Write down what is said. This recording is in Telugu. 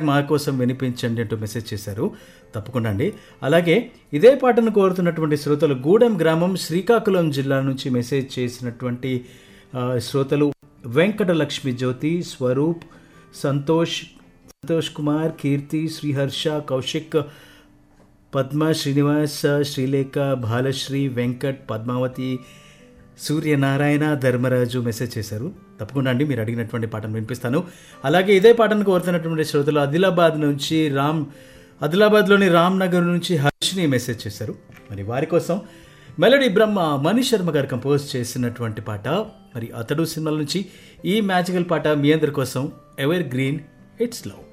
మా కోసం వినిపించండి అంటూ మెసేజ్ చేశారు తప్పకుండా అండి అలాగే ఇదే పాటను కోరుతున్నటువంటి శ్రోతలు గూడెం గ్రామం శ్రీకాకుళం జిల్లా నుంచి మెసేజ్ చేసినటువంటి ఆ, శ్రోతలు వెంకట లక్ష్మి జ్యోతి స్వరూప్ సంతోష్ సంతోష్ కుమార్ కీర్తి శ్రీహర్ష కౌశిక్ పద్మ శ్రీనివాస్ శ్రీలేఖ భాలశ్రీ వెంకట్ పద్మావతి సూర్యనారాయణ ధర్మరాజు మెసేజ్ చేశారు తప్పకుండా అండి మీరు అడిగినటువంటి పాటను వినిపిస్తాను అలాగే ఇదే పాటను కోరుతున్నటువంటి శ్రోతలు ఆదిలాబాద్ నుంచి రామ్ ఆదిలాబాద్లోని రామ్ నగర్ నుంచి హర్షిని మెసేజ్ చేశారు మరి వారి కోసం మెలడీ బ్రహ్మ మణి శర్మ గారు కంపోజ్ చేసినటువంటి పాట మరి అతడు సినిమాల నుంచి ఈ మ్యాజికల్ పాట మీ అందరి కోసం ఎవర్ గ్రీన్ హిట్స్ లవ్